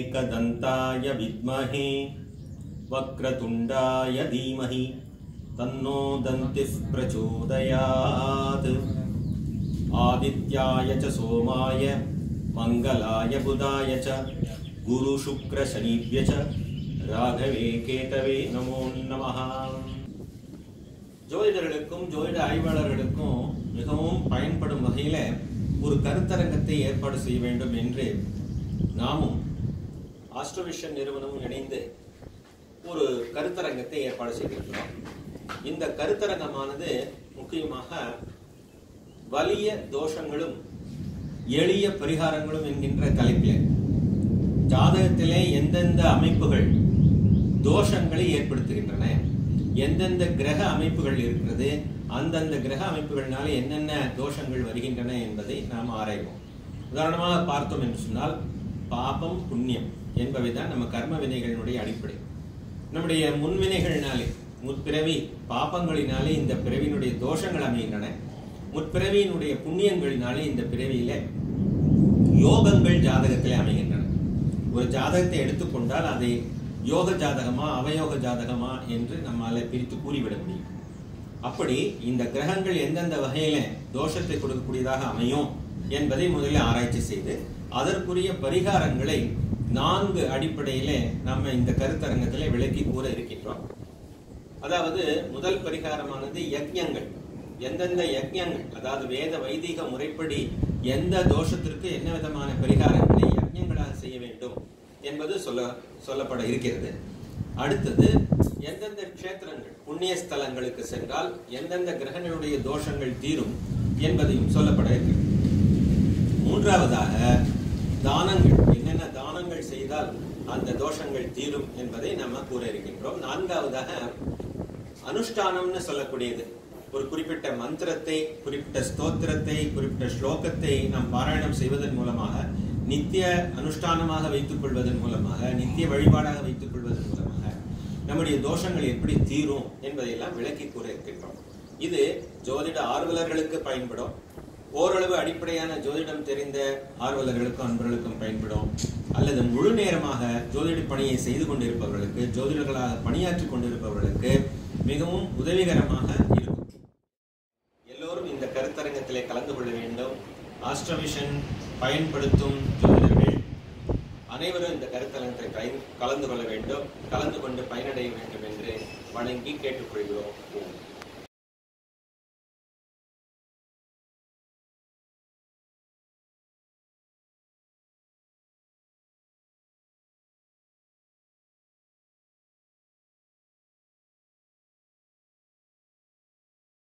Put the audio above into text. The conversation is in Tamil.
एकदन्ताय विद्महे वक्रतुण्डाय धीमहि तन्नो दन्तिः प्रचोदयात् आदित्याय च सोमाय मङ्गलाय बुधाय च गुरुशुक्रशनिभ्य च ராகவே கேதவே நமோ நமஹ ஜோதிடர்களுக்கும் ஜோதிட ஆய்வாளர்களுக்கும் மிகவும் பயன்படும் வகையில ஒரு கருத்தரங்கத்தை ஏற்பாடு செய்ய வேண்டும் என்று நாமும் ஆஸ்ட்ரோவிஷன் நிறுவனமும் இணைந்து ஒரு கருத்தரங்கத்தை ஏற்பாடு செய்திருக்கிறோம் இந்த கருத்தரங்கமானது முக்கியமாக வலிய தோஷங்களும் எளிய பரிகாரங்களும் என்கின்ற தலைப்பில் ஜாதகத்திலே எந்தெந்த அமைப்புகள் தோஷங்களை ஏற்படுத்துகின்றன எந்தெந்த கிரக அமைப்புகள் இருக்கிறது அந்தந்த கிரக அமைப்புகள்னால என்னென்ன தோஷங்கள் வருகின்றன என்பதை நாம் ஆராய்வோம் உதாரணமாக பார்த்தோம் என்று சொன்னால் பாபம் புண்ணியம் என்பவை தான் நம்ம கர்ம வினைகளினுடைய அடிப்படை நம்முடைய முன்வினைகள்னாலே முற்பிறவி பாபங்களினாலே இந்த பிறவியினுடைய தோஷங்கள் அமைகின்றன முற்பிறவியினுடைய புண்ணியங்களினாலே இந்த பிறவியில யோகங்கள் ஜாதகத்திலே அமைகின்றன ஒரு ஜாதகத்தை எடுத்துக்கொண்டால் அதை யோக ஜாதகமா அவயோக ஜாதகமா என்று நம்மால பிரித்து கூறிவிட முடியும் அப்படி இந்த கிரகங்கள் எந்தெந்த வகையில தோஷத்தை கொடுக்கக்கூடியதாக அமையும் என்பதை முதலில் ஆராய்ச்சி செய்து அதற்குரிய பரிகாரங்களை நான்கு அடிப்படையில நம்ம இந்த கருத்தரங்கத்திலே விளக்கி கூற இருக்கின்றோம் அதாவது முதல் பரிகாரமானது யக்ஞங்கள் எந்தெந்த யக்ஞங்கள் அதாவது வேத வைதிக முறைப்படி எந்த தோஷத்திற்கு என்ன விதமான பரிகாரங்களை யக்ஞங்களாக செய்ய வேண்டும் என்பது சொல்ல சொல்லப்பட இருக்கிறது அடுத்தது எந்தெந்த க்ஷேத்திரங்கள் புண்ணிய ஸ்தலங்களுக்கு சென்றால் எந்தெந்த கிரகங்களுடைய தோஷங்கள் தீரும் என்பதையும் சொல்லப்பட இருக்கிறது மூன்றாவதாக தானங்கள் என்னென்ன தானங்கள் செய்தால் அந்த தோஷங்கள் தீரும் என்பதை நம்ம கூற இருக்கின்றோம் நான்காவதாக அனுஷ்டானம்னு சொல்லக்கூடியது ஒரு குறிப்பிட்ட மந்திரத்தை குறிப்பிட்ட ஸ்தோத்திரத்தை குறிப்பிட்ட ஸ்லோகத்தை நாம் பாராயணம் செய்வதன் மூலமாக நித்திய அனுஷ்டானமாக வைத்துக் கொள்வதன் மூலமாக நித்திய வழிபாடாக வைத்துக் கொள்வதன் மூலமாக நம்முடைய தோஷங்கள் எப்படி தீரும் என்பதையெல்லாம் விளக்கி கூற இருக்கின்றோம் இது ஜோதிட ஆர்வலர்களுக்கு பயன்படும் ஓரளவு அடிப்படையான ஜோதிடம் தெரிந்த ஆர்வலர்களுக்கும் அன்பர்களுக்கும் பயன்படும் அல்லது முழு நேரமாக ஜோதிட பணியை செய்து கொண்டிருப்பவர்களுக்கு ஜோதிடர்களாக பணியாற்றி கொண்டிருப்பவர்களுக்கு மிகவும் உதவிகரமாக இருக்கும் எல்லோரும் இந்த கருத்தரங்கத்திலே கலந்து கொள்ள வேண்டும் ஆஸ்ட்ரவிஷன் பயன்படுத்தும் ஜோதிடர்கள் அனைவரும் இந்த கருத்தரங்கத்தை பயன் கலந்து கொள்ள வேண்டும் கலந்து கொண்டு பயனடைய வேண்டும் என்று வணங்கி கேட்டுக்கொள்கிறோம்